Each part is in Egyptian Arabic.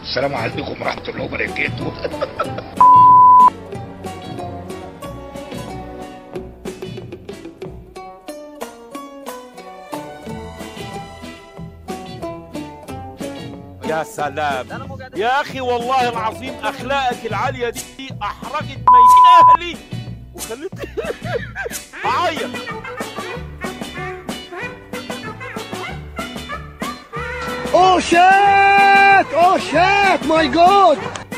السلام عليكم ورحمه الله وبركاته يا سلام يا اخي والله العظيم اخلاقك العاليه دي احرجت ميتين اهلي وخلتني اعيط Oh shit! Oh shit! My god!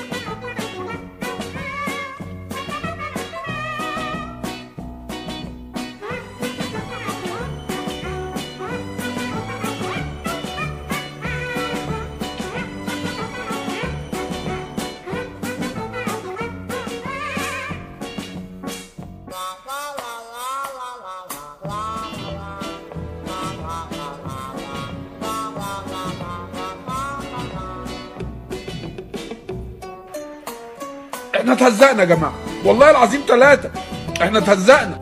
احنا اتهزقنا يا جماعه والله العظيم ثلاثه احنا اتهزقنا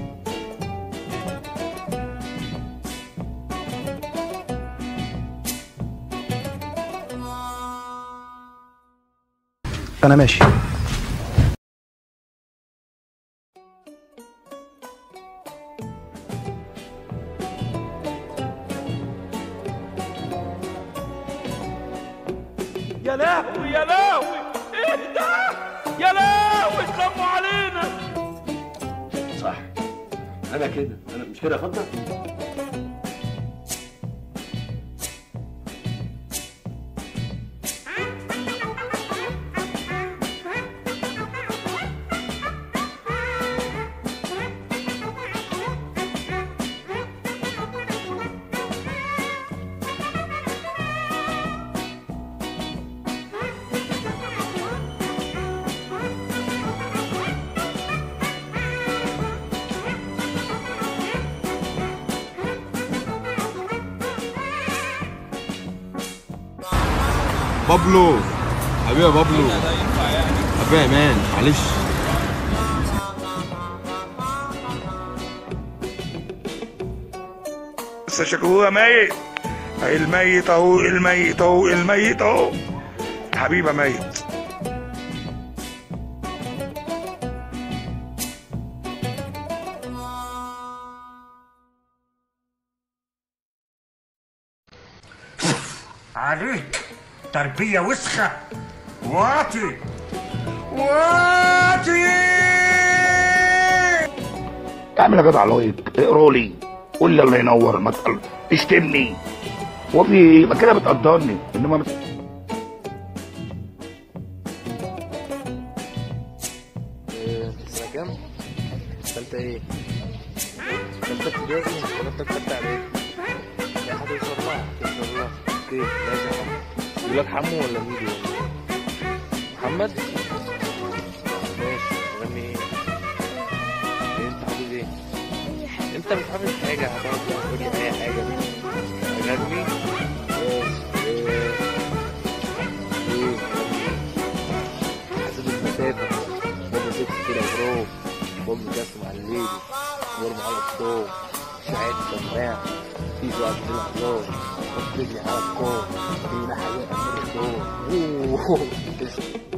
انا ماشي يا لهوي يا لهوي ايه ده يا لهوي اتلموا علينا صح انا كده انا مش كده يا خطه بابلو حبيبي يا بابلو حبيبي يا مان معلش بس شكوها ميت الميت اهو الميت اهو الميت اهو حبيبه ميت عليك تربية وسخة واطي واطي اعمل يا جدع لايك اقرا لي قول لي الله ينور ما تقل- تشتمني هو في ايه ما كده بتقدرني انما بت... سنة كام؟ تالتة ايه؟ تالتة ابتدائي ولا تالتة اعدادي؟ لا هتوصل لها هتوصل لها اوكي ماشي يا حمو يقول لك حمو ولا ميدو ولا ايه؟ محمد؟ ماشي غني ايه؟ إيه انت حافظ ايه؟ انت مش حافظ حاجة هتقعد تقول لي اي حاجة دي غني ماشي ايه ايه غني حسب المسافة بابا سكس كده برو بابا كاس مع الليدي ورم على الصوت شعير سماع في وقت الهزار حط رجلي على الكون في ناحية أمر الدور